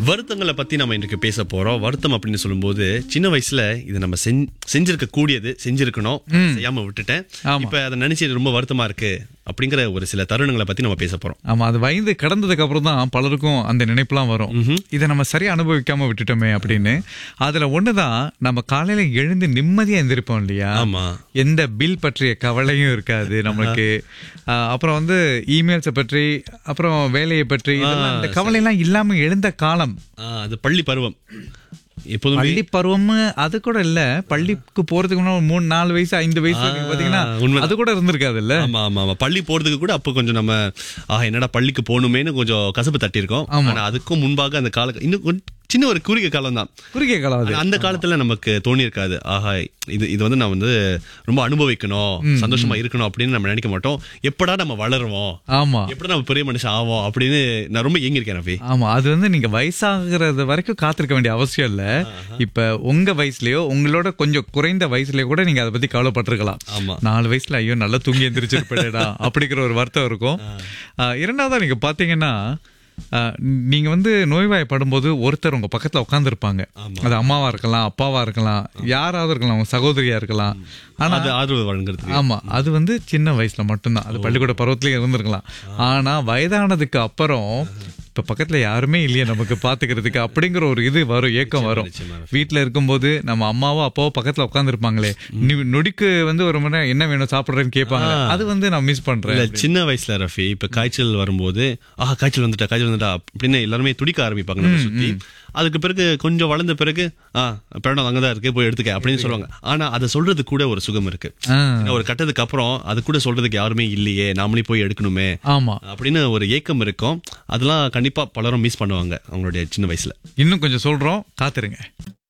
வருத்தங்களை பத்தி நம்ம இன்றைக்கு பேச போறோம் வருத்தம் அப்படின்னு சொல்லும்போது சின்ன வயசுல இது நம்ம செஞ்- செஞ்சிருக்க கூடியது செஞ்சிருக்கணும் செய்யாம விட்டுட்டேன் ஆமா. இப்ப அதை நினைச்சு இது ரொம்ப வருத்தமா இருக்கு அப்படிங்கிற ஒரு சில தருணங்களை பத்தி நம்ம பேச போறோம் ஆமா அது வயது கடந்ததுக்கு அப்புறம் தான் பலருக்கும் அந்த நினைப்புலாம் வரும் இதை நம்ம சரியா அனுபவிக்காம விட்டுட்டோமே அப்படின்னு அதுல ஒண்ணுதான் நம்ம காலையில எழுந்து நிம்மதியா எந்திருப்போம் இல்லையா ஆமா எந்த பில் பற்றிய கவலையும் இருக்காது நம்மளுக்கு ஆஹ், அப்புறம் வந்து இமெயில்ஸை பற்றி அப்புறம் வேலையை பற்றி இதெல்லாம் இந்த கவலை எல்லாம் இல்லாம எழுந்த காலம் ஆ, அது பள்ளி பருவம் எப்போதுமே பள்ளி பருவம் அது கூட இல்ல பள்ளிக்கு போறதுக்கு முன்னாடி ஒரு மூணு நாலு வயசு ஐந்து வயசு வரைக்கும் பாத்தீங்கன்னா உண்மைதான். அது கூட இருந்திருக்காது இல்ல ஆமா ஆமா ஆமா பள்ளி போறதுக்கு கூட அப்போ கொஞ்சம் நம்ம ஆஹ் என்னடா பள்ளிக்கு போகணுமேனு கொஞ்சம் கசப்பு தட்டியிருக்கோம் ஆனா அதுக்கும் முன்பாக அந்த கால இன்னும் கொஞ்சம் சின்ன ஒரு குறுகிய காலம் தான் குறுகிய காலம் அது அந்த காலத்துல நமக்கு தோணி இருக்காது ஆஹா இது இது வந்து நான் வந்து ரொம்ப அனுபவிக்கணும் சந்தோஷமா இருக்கணும் அப்படின்னு நம்ம நினைக்க மாட்டோம் எப்படா நம்ம வளருவோம் ஆமா எப்படா நம்ம பெரிய மனுஷன் ஆவோம் அப்படின்னு நான் ரொம்ப ஏங்கியிருக்கேன் ரவி ஆமா அது வந்து நீங்க வயசாகிறது வரைக்கும் காத்திருக்க வேண்டிய அவசியம் இல்ல இப்ப உங்க வயசுலயோ உங்களோட கொஞ்சம் குறைந்த வயசுலயோ கூட நீங்க அதை பத்தி கவலைப்பட்டிருக்கலாம் ஆமா நாலு வயசுல ஐயோ நல்லா தூங்கி எந்திரிச்சிருப்பேடா அப்படிங்கிற ஒரு வருத்தம் இருக்கும் ஆஹ் இரண்டாவதா நீங்க பாத்தீங்கன்னா ஆஹ் நீங்க வந்து நோய்வாய்ப்படும் போது ஒருத்தர் உங்க பக்கத்துல உட்காந்துருப்பாங்க அது அம்மாவா இருக்கலாம் அப்பாவா இருக்கலாம் யாராவது இருக்கலாம் உங்க சகோதரியா இருக்கலாம் ஆனா அது ஆதரவு வழங்குறதுக்கு ஆமா அது வந்து சின்ன வயசுல மட்டும்தான் அது பள்ளிக்கூட பருவத்திலயும் இருந்திருக்கலாம் ஆனா வயதானதுக்கு அப்புறம் இப்ப பக்கத்துல யாருமே இல்லையே நமக்கு பாத்துக்கிறதுக்கு அப்படிங்கிற ஒரு இது வரும் ஏக்கம் வரும் நிச்சயமா. வீட்ல இருக்கும்போது நம்ம அம்மாவோ அப்பாவோ பக்கத்துல உட்காந்துருப்பாங்களே நொடிக்கு வந்து ஒரு மணி நேரம் என்ன வேணும் சாப்பிடுறேன்னு கேட்பாங்க அது வந்து நான் மிஸ் பண்றேன் இல்ல சின்ன வயசுல ரஃபி இப்ப காய்ச்சல் வரும்போது ஆஹா காய்ச்சல் வந்துட்டா காய்ச்சல் வந்துட்டா அப்படின்னு எல்லாருமே துடிக்க ஆரம்பிப்பாங்க நம்ம சுத்தி அதுக்கு பிறகு கொஞ்சம் வளர்ந்த பிறகு ஆ பிரணம் அங்கதான் இருக்கு போய் எடுத்துக்க அப்படின்னு சொல்லுவாங்க ஆனா அதை சொல்றது கூட ஒரு சுகம் இருக்கு ஆ, ஏன்னா ஒரு கட்டத்துக்கு அப்புறம் அது கூட சொல்றதுக்கு யாருமே இல்லையே நாமளே போய் எடுக்கணுமே ஆமா அப்படின்னு ஒரு ஏக்கம் இருக்கும் அதெல்லாம் கண்டிப்பா பலரும் மிஸ் பண்ணுவாங்க அவங்களுடைய சின்ன வயசுல இன்னும் கொஞ்சம் சொல்றோம் காத்துருங்க